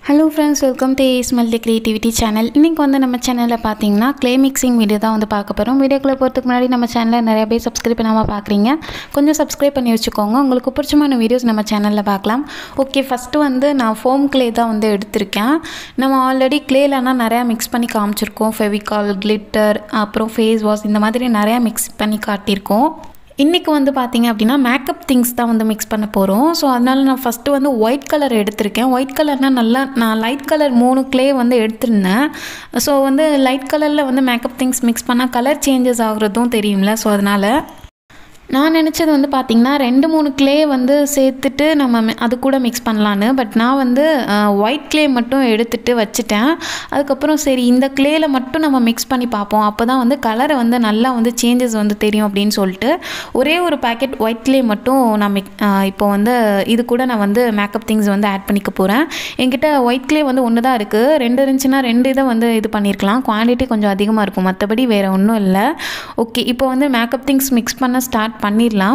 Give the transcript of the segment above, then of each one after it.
hello friends welcome to Ace multi creativity channel இன்றைக்கி வந்து நம்ம சேனலில் பார்த்தீங்கன்னா க்ளே மிக்சிங் வீடியோ தான் வந்து பார்க்க போகிறோம் வீடியோக்குள்ளே போகிறதுக்கு முன்னாடி நம்ம சேனலில் நிறைய பேர் சப்ஸ்கிரைப் பண்ணாமல் பார்க்குறீங்க கொஞ்சம் சப்ஸ்கிரைப் பண்ணி வச்சுக்கோங்க உங்களுக்கு பிடிச்சமான வீடியோஸ் நம்ம சேனலில் பார்க்கலாம் ஓகே ஃபஸ்ட்டு வந்து நான் ஃபோம் க்ளே தான் வந்து எடுத்திருக்கேன் நம்ம ஆல்ரெடி க்ளேலனா நிறையா மிக்ஸ் பண்ணி காமிச்சிருக்கோம் ஃபெவிகால் கிளிட்டர் அப்புறம் ஃபேஸ் வாஷ் இந்த மாதிரி நிறையா மிக்ஸ் பண்ணி காட்டியிருக்கோம் இன்றைக்கி வந்து பார்த்தீங்க அப்படின்னா மேக்கப் திங்ஸ் தான் வந்து மிக்ஸ் பண்ண போகிறோம் ஸோ அதனால் நான் ஃபஸ்ட்டு வந்து ஒயிட் கலர் எடுத்திருக்கேன் ஒயிட் கலர்னால் நல்லா நான் லைட் கலர் மூணு க்ளே வந்து எடுத்திருந்தேன் ஸோ வந்து லைட் கலரில் வந்து மேக்கப் திங்ஸ் மிக்ஸ் பண்ணால் கலர் சேஞ்சஸ் ஆகுறதும் தெரியும்ல ஸோ அதனால் நான் நினச்சது வந்து பார்த்திங்கன்னா ரெண்டு மூணு க்ளே வந்து சேர்த்துட்டு நம்ம மி- அது கூட மிக்ஸ் பண்ணலான்னு பட் நான் வந்து ஒயிட் க்ளே மட்டும் எடுத்துட்டு வச்சுட்டேன் அதுக்கப்புறம் சரி இந்த க்ளேயில் மட்டும் நம்ம மிக்ஸ் பண்ணி பார்ப்போம் அப்போ தான் வந்து கலரை வந்து நல்லா வந்து சேஞ்சஸ் வந்து தெரியும் அப்படின்னு சொல்லிட்டு ஒரே ஒரு பேக்கெட் ஒயிட் க்ளே மட்டும் நான் மிக் இப்போ வந்து இது கூட நான் வந்து மேக்கப் திங்ஸ் வந்து ஆட் பண்ணிக்க போகிறேன் என்கிட்ட ஒயிட் க்ளே வந்து ஒன்று தான் இருக்குது ரெண்டு இருந்துச்சுன்னா ரெண்டு இதை வந்து இது பண்ணியிருக்கலாம் குவான்டிட்டி கொஞ்சம் அதிகமாக இருக்கும் மற்றபடி வேறு ஒன்றும் இல்லை ஓகே இப்போ வந்து மேக்கப் திங்ஸ் மிக்ஸ் பண்ண ஸ்டார்ட் பண்ணிடலாம்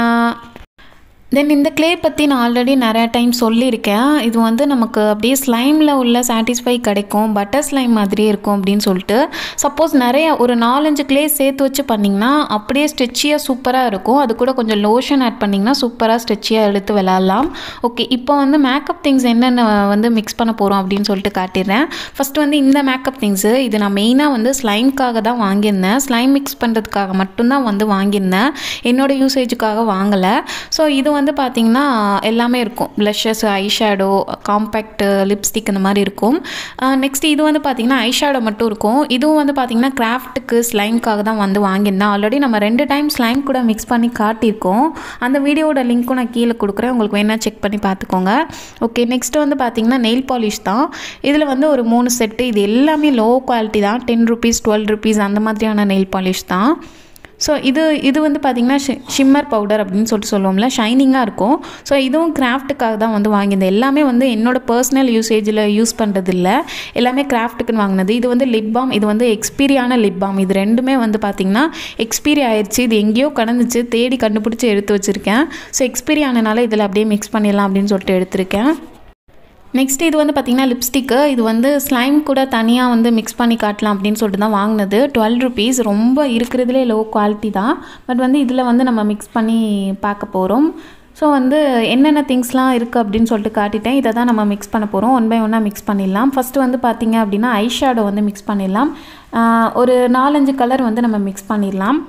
தென் இந்த க்ளே பற்றி நான் ஆல்ரெடி நிறையா டைம் சொல்லியிருக்கேன் இது வந்து நமக்கு அப்படியே ஸ்லைமில் உள்ள சாட்டிஸ்ஃபை கிடைக்கும் பட்டர் ஸ்லைம் மாதிரியே இருக்கும் அப்படின்னு சொல்லிட்டு சப்போஸ் நிறைய ஒரு நாலஞ்சு க்ளே சேர்த்து வச்சு பண்ணிங்கன்னா அப்படியே ஸ்ட்ரெச்சியாக சூப்பராக இருக்கும் அது கூட கொஞ்சம் லோஷன் ஆட் பண்ணிங்கன்னா சூப்பராக ஸ்ட்ரெச்சியாக எடுத்து விளாட்லாம் ஓகே இப்போ வந்து மேக்கப் திங்ஸ் என்னென்ன வந்து மிக்ஸ் பண்ண போகிறோம் அப்படின்னு சொல்லிட்டு காட்டிடுறேன் ஃபஸ்ட்டு வந்து இந்த மேக்கப் திங்ஸு இது நான் மெயினாக வந்து ஸ்லைம்க்காக தான் வாங்கியிருந்தேன் ஸ்லைம் மிக்ஸ் பண்ணுறதுக்காக மட்டும்தான் வந்து வாங்கியிருந்தேன் என்னோட யூசேஜுக்காக வாங்கலை ஸோ இது வந்து பார்த்திங்கன்னா எல்லாமே இருக்கும் ப்ளஷஸ் ஐஷேடோ காம்பேக்ட் லிப்ஸ்டிக் இந்த மாதிரி இருக்கும் நெக்ஸ்ட் இது வந்து பார்த்திங்கன்னா ஐஷேடோ மட்டும் இருக்கும் இதுவும் வந்து பார்த்திங்கன்னா கிராஃப்ட்டுக்கு ஸ்லைம்க்காக தான் வந்து வாங்கியிருந்தேன் ஆல்ரெடி நம்ம ரெண்டு டைம் ஸ்லைம் கூட மிக்ஸ் பண்ணி காட்டியிருக்கோம் அந்த வீடியோட லிங்க்கும் நான் கீழே கொடுக்குறேன் உங்களுக்கு வேணால் செக் பண்ணி பார்த்துக்கோங்க ஓகே நெக்ஸ்ட் வந்து பார்த்திங்கன்னா நெயில் பாலிஷ் தான் இதில் வந்து ஒரு மூணு செட்டு இது எல்லாமே லோ குவாலிட்டி தான் டென் ருபீஸ் டுவெல் ருபீஸ் அந்த மாதிரியான நெயில் பாலிஷ் தான் ஸோ இது இது வந்து பார்த்திங்கன்னா ஷி ஷிம்மர் பவுடர் அப்படின்னு சொல்லிட்டு சொல்லுவோம்ல ஷைனிங்காக இருக்கும் ஸோ இதுவும் கிராஃப்ட்டுக்காக தான் வந்து வாங்கியிருந்தேன் எல்லாமே வந்து என்னோட பர்சனல் யூசேஜில் யூஸ் பண்ணுறது இல்லை எல்லாமே கிராஃப்ட்டுக்குன்னு வாங்கினது இது வந்து லிப் பாம் இது வந்து எக்ஸ்பீரியான லிப் பாம் இது ரெண்டுமே வந்து பார்த்திங்கன்னா எக்ஸ்பீரி ஆயிடுச்சு இது எங்கேயோ கடந்துச்சு தேடி கண்டுபிடிச்சி எடுத்து வச்சுருக்கேன் ஸோ எக்ஸ்பீரி ஆனனால இதில் அப்படியே மிக்ஸ் பண்ணிடலாம் அப்படின்னு சொல்லிட்டு எடுத்திருக்கேன் நெக்ஸ்ட் இது வந்து பார்த்திங்கன்னா லிப்ஸ்டிக்கு இது வந்து ஸ்லைம் கூட தனியாக வந்து மிக்ஸ் பண்ணி காட்டலாம் அப்படின்னு சொல்லிட்டு தான் வாங்கினது டுவெல் ருபீஸ் ரொம்ப இருக்கிறதுலே லோ குவாலிட்டி தான் பட் வந்து இதில் வந்து நம்ம மிக்ஸ் பண்ணி பார்க்க போகிறோம் ஸோ வந்து என்னென்ன திங்ஸ்லாம் இருக்குது அப்படின்னு சொல்லிட்டு காட்டிட்டேன் இதை தான் நம்ம மிக்ஸ் பண்ண போகிறோம் ஒன் பை ஒன்னாக மிக்ஸ் பண்ணிடலாம் ஃபஸ்ட்டு வந்து பார்த்திங்க அப்படின்னா ஐஷேடோ வந்து மிக்ஸ் பண்ணிடலாம் ஆஹ் ஒரு நாலஞ்சு கலர் வந்து நம்ம மிக்ஸ் பண்ணிடலாம்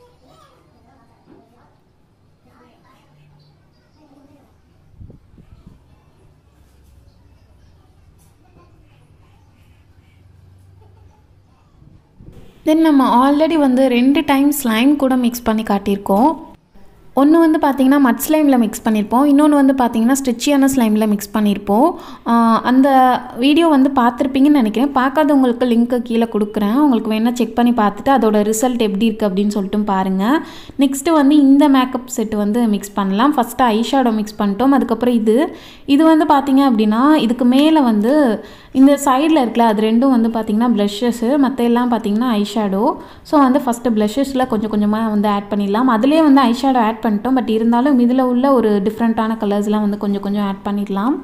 தென் நம்ம ஆல்ரெடி வந்து ரெண்டு டைம் ஸ்லைம் கூட மிக்ஸ் பண்ணி காட்டியிருக்கோம் ஒன்று வந்து பார்த்தீங்கன்னா மட் ஸ்லைமில் மிக்ஸ் பண்ணியிருப்போம் இன்னொன்று வந்து பார்த்தீங்கன்னா ஸ்ட்ரிச்சியான ஸ்லைமில் மிக்ஸ் பண்ணியிருப்போம் ஆஹ் அந்த வீடியோ வந்து பார்த்துருப்பீங்கன்னு நினைக்கிறேன் பார்க்காதவங்களுக்கு லிங்க்கு கீழே கொடுக்குறேன் உங்களுக்கு வேணால் செக் பண்ணி பார்த்துட்டு அதோட ரிசல்ட் எப்படி இருக்குது அப்படின்னு சொல்லிட்டு பாருங்கள் நெக்ஸ்ட்டு வந்து இந்த மேக்கப் செட் வந்து மிக்ஸ் பண்ணலாம் ஃபஸ்ட்டு ஐஷேடோ மிக்ஸ் பண்ணிட்டோம் அதுக்கப்புறம் இது இது வந்து பார்த்தீங்க அப்படின்னா இதுக்கு மேலே வந்து இந்த சைடில் இருக்குல்ல அது ரெண்டும் வந்து பார்த்திங்கன்னா ப்ளஷஸ்ஸு மற்ற எல்லாம் பார்த்திங்கன்னா ஐஷேடோ ஸோ வந்து ஃபஸ்ட்டு ப்ளஷஸில் கொஞ்சம் கொஞ்சமாக வந்து ஆட் பண்ணிடலாம் அதுலேயே வந்து ஐஷேடோ ஆட் பண்ணிட்டோம் பட் இருந்தாலும் இதில் உள்ள ஒரு டிஃப்ரெண்ட்டான கலர்ஸ்லாம் வந்து கொஞ்சம் கொஞ்சம் ஆட் பண்ணிடலாம்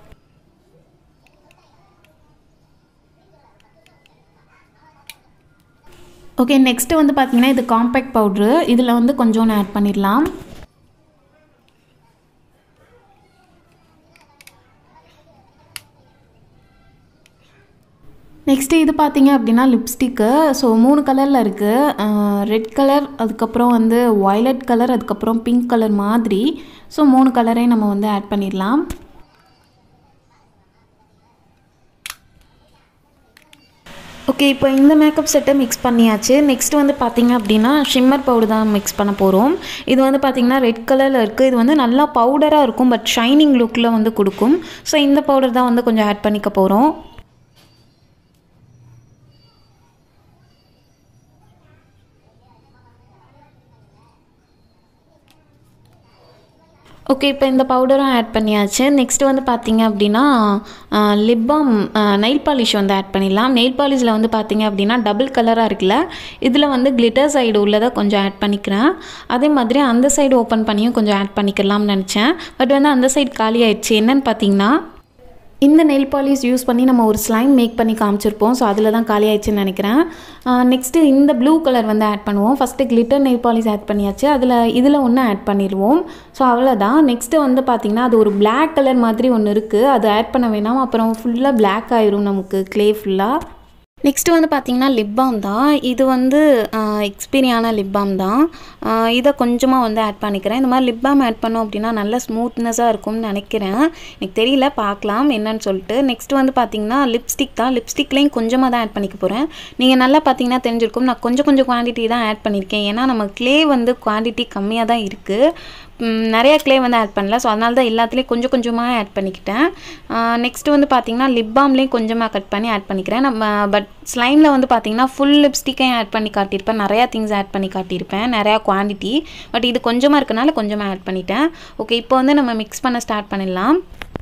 ஓகே நெக்ஸ்ட்டு வந்து பார்த்திங்கன்னா இது காம்பேக்ட் பவுட்ரு இதில் வந்து கொஞ்சோன்னு ஆட் பண்ணிடலாம் நெக்ஸ்ட்டு இது பார்த்தீங்க அப்படின்னா லிப்ஸ்டிக்கு ஸோ மூணு கலரில் இருக்குது ரெட் கலர் அதுக்கப்புறம் வந்து வயலட் கலர் அதுக்கப்புறம் பிங்க் கலர் மாதிரி ஸோ மூணு கலரையும் நம்ம வந்து ஆட் பண்ணிடலாம் ஓகே இப்போ இந்த மேக்கப் செட்டை மிக்ஸ் பண்ணியாச்சு நெக்ஸ்ட் வந்து பார்த்தீங்க அப்படின்னா ஷிம்மர் பவுடர் தான் மிக்ஸ் பண்ண போகிறோம் இது வந்து பார்த்தீங்கன்னா ரெட் கலரில் இருக்குது இது வந்து நல்லா பவுடராக இருக்கும் பட் ஷைனிங் லுக்கில் வந்து கொடுக்கும் ஸோ இந்த பவுடர் தான் வந்து கொஞ்சம் ஆட் பண்ணிக்க போகிறோம் ஓகே இப்போ இந்த பவுடரும் ஆட் பண்ணியாச்சு நெக்ஸ்ட் வந்து பார்த்தீங்க அப்படின்னா லிப் பாம் நெயில் பாலிஷ் வந்து ஆட் பண்ணிடலாம் நெயில் பாலிஷில் வந்து பார்த்தீங்க அப்படின்னா டபுள் கலராக இருக்குல்ல இதில் வந்து கிளிட்டர் சைடு உள்ளதை கொஞ்சம் ஆட் பண்ணிக்கிறேன் அதே மாதிரி அந்த சைடு ஓப்பன் பண்ணியும் கொஞ்சம் ஆட் பண்ணிக்கலாம்னு நினச்சேன் பட் வந்து அந்த சைடு காலி ஆயிடுச்சு என்னன்னு பார்த்தீங்கன்னா இந்த நெயில் பாலிஷ் யூஸ் பண்ணி நம்ம ஒரு ஸ்லைம் மேக் பண்ணி காமிச்சிருப்போம் ஸோ அதில் தான் காலி ஆயிடுச்சுன்னு நினைக்கிறேன் நெக்ஸ்ட்டு இந்த ப்ளூ கலர் வந்து ஆட் பண்ணுவோம் first glitter nail polish add பண்ணியாச்சு அதில் இதில் ஒன்று ஆட் பண்ணிடுவோம் ஸோ அவ்வளோதான் நெக்ஸ்ட்டு வந்து பார்த்திங்கன்னா அது ஒரு பிளாக் கலர் மாதிரி ஒன்று இருக்குது அது ஆட் பண்ண வேணாம் அப்புறம் ஃபுல்லாக பிளாக் ஆயிரும் நமக்கு க்ளே ஃபுல்லாக நெக்ஸ்ட்டு வந்து பார்த்திங்கன்னா லிப் பாம் தான் இது வந்து எக்ஸ்பீரியான லிப் பாம் தான் இதை கொஞ்சமாக வந்து ஆட் பண்ணிக்கிறேன் இந்த மாதிரி லிப் பாம் ஆட் பண்ணோம் அப்படின்னா நல்ல ஸ்மூத்னஸாக இருக்கும்னு நினைக்கிறேன் எனக்கு தெரியல பார்க்கலாம் என்னன்னு சொல்லிட்டு நெக்ஸ்ட் வந்து பார்த்திங்கன்னா லிப்ஸ்டிக் தான் லிப்ஸ்டிக்லேயும் கொஞ்சமாக தான் ஆட் பண்ணிக்க போகிறேன் நீங்கள் நல்லா பார்த்தீங்கன்னா தெரிஞ்சிருக்கும் நான் கொஞ்சம் கொஞ்சம் குவான்டிட்டி தான் ஆட் பண்ணியிருக்கேன் ஏன்னா நம்ம க்ளே வந்து குவான்டிட்டி கம்மியாக தான் இருக்குது நிறைய க்ளே வந்து ஆட் பண்ணல ஸோ அதனால தான் எல்லாத்துலேயும் கொஞ்சம் கொஞ்சமாக ஆட் பண்ணிக்கிட்டேன் நெக்ஸ்ட்டு வந்து பார்த்திங்கன்னா லிப் பாம்லேயும் கொஞ்சமாக கட் பண்ணி ஆட் பண்ணிக்கிறேன் நம்ம பட் ஸ்லைமில் வந்து பார்த்திங்கன்னா ஃபுல் லிப்ஸ்டிக்கையும் ஆட் பண்ணி காட்டியிருப்பேன் நிறையா திங்ஸ் ஆட் பண்ணி காட்டியிருப்பேன் நிறையா குவான்டிட்டி பட் இது கொஞ்சமாக இருக்கனால கொஞ்சமாக ஆட் பண்ணிட்டேன் ஓகே இப்போ வந்து நம்ம மிக்ஸ் பண்ண ஸ்டார்ட் பண்ணிடலாம்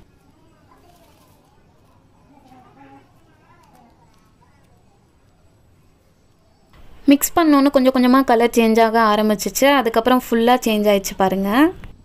மிக்ஸ் பண்ணோன்னு கொஞ்சம் கொஞ்சமாக கலர் சேஞ்ச் ஆக ஆரம்பிச்சிச்சு அதுக்கப்புறம் ஃபுல்லாக சேஞ்ச் ஆயிடுச்சு பாருங்கள்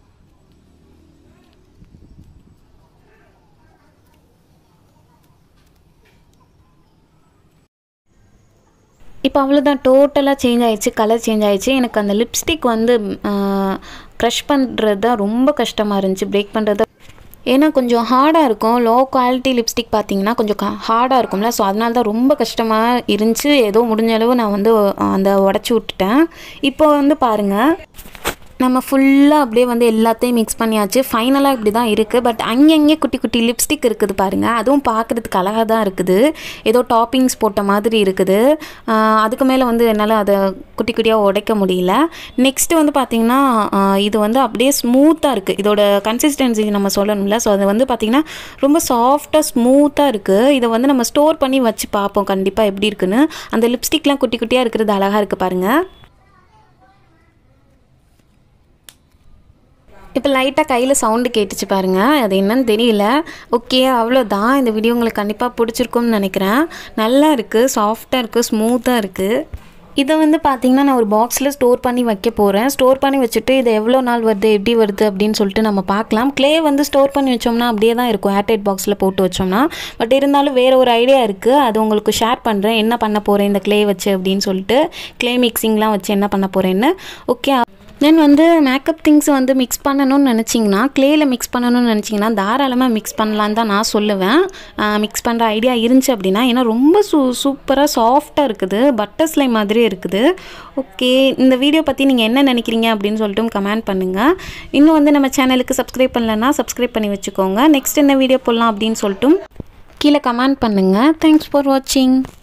இப்போ அவ்வளோதான் டோட்டலாக சேஞ்ச் ஆயிடுச்சு கலர் சேஞ்ச் ஆயிடுச்சு எனக்கு அந்த லிப்ஸ்டிக் வந்து க்ரஷ் பண்ணுறது தான் ரொம்ப கஷ்டமாக இருந்துச்சு பிரேக் பண்ணுறது ஏன்னா கொஞ்சம் ஹார்டாக இருக்கும் லோ குவாலிட்டி லிப்ஸ்டிக் பார்த்தீங்கன்னா கொஞ்சம் ஹார்டாக இருக்கும்ல ஸோ அதனால தான் ரொம்ப கஷ்டமாக இருந்துச்சு ஏதோ முடிஞ்ச அளவு நான் வந்து அந்த உடச்சி விட்டுட்டேன் இப்போ வந்து பாருங்கள் நம்ம ஃபுல்லாக அப்படியே வந்து எல்லாத்தையும் மிக்ஸ் பண்ணியாச்சு ஃபைனலாக இப்படி தான் இருக்குது பட் அங்கங்கே குட்டி குட்டி லிப்ஸ்டிக் இருக்குது பாருங்கள் அதுவும் பார்க்குறதுக்கு அழகாக தான் இருக்குது ஏதோ டாப்பிங்ஸ் போட்ட மாதிரி இருக்குது அதுக்கு மேலே வந்து என்னால் அதை குட்டி குட்டியாக உடைக்க முடியல நெக்ஸ்ட்டு வந்து பார்த்திங்கன்னா இது வந்து அப்படியே ஸ்மூத்தாக இருக்குது இதோட கன்சிஸ்டன்சி நம்ம சொல்லணும்ல ஸோ அது வந்து பார்த்திங்கன்னா ரொம்ப சாஃப்டாக ஸ்மூத்தாக இருக்குது இதை வந்து நம்ம ஸ்டோர் பண்ணி வச்சு பார்ப்போம் கண்டிப்பாக எப்படி இருக்குன்னு அந்த லிப்ஸ்டிக்லாம் குட்டி குட்டியாக இருக்கிறது அழகாக இருக்குது பாருங்கள் இப்போ லைட்டாக கையில் சவுண்டு கேட்டுச்சு பாருங்கள் அது என்னன்னு தெரியல ஓகே அவ்வளோதான் இந்த வீடியோ உங்களுக்கு கண்டிப்பாக பிடிச்சிருக்கும்னு நினைக்கிறேன் நல்லா இருக்குது சாஃப்டாக இருக்குது ஸ்மூத்தாக இருக்குது இதை வந்து பார்த்திங்கன்னா நான் ஒரு பாக்ஸில் ஸ்டோர் பண்ணி வைக்க போகிறேன் ஸ்டோர் பண்ணி வச்சுட்டு இது எவ்வளோ நாள் வருது எப்படி வருது அப்படின்னு சொல்லிட்டு நம்ம பார்க்கலாம் க்ளே வந்து ஸ்டோர் பண்ணி வச்சோம்னா அப்படியே தான் இருக்கும் ஏர்டைட் பாக்ஸில் போட்டு வச்சோம்னா பட் இருந்தாலும் வேறு ஒரு ஐடியா இருக்குது அது உங்களுக்கு ஷேர் பண்ணுறேன் என்ன பண்ண போகிறேன் இந்த க்ளே வச்சு அப்படின்னு சொல்லிட்டு க்ளே மிக்சிங்லாம் வச்சு என்ன பண்ண போகிறேன்னு ஓகே தென் வந்து மேக்கப் திங்ஸ் வந்து மிக்ஸ் பண்ணணும்னு நினச்சிங்கன்னா க்ளேயில் மிக்ஸ் பண்ணணும்னு நினச்சிங்கன்னா தாராளமாக மிக்ஸ் பண்ணலான்னு தான் நான் சொல்லுவேன் மிக்ஸ் பண்ணுற ஐடியா இருந்துச்சு அப்படின்னா ஏன்னா ரொம்ப சூ சூப்பராக சாஃப்டாக இருக்குது பட்டர் ஸ்லைம் மாதிரி இருக்குது ஓகே இந்த வீடியோ பற்றி நீங்கள் என்ன நினைக்கிறீங்க அப்படின்னு சொல்லிட்டு கமெண்ட் பண்ணுங்கள் இன்னும் வந்து நம்ம சேனலுக்கு சப்ஸ்கிரைப் பண்ணலன்னா சப்ஸ்கிரைப் பண்ணி வச்சுக்கோங்க நெக்ஸ்ட் என்ன வீடியோ போடலாம் அப்படின்னு சொல்லிட்டு கீழே கமெண்ட் பண்ணுங்கள் தேங்க்ஸ் ஃபார் வாட்சிங்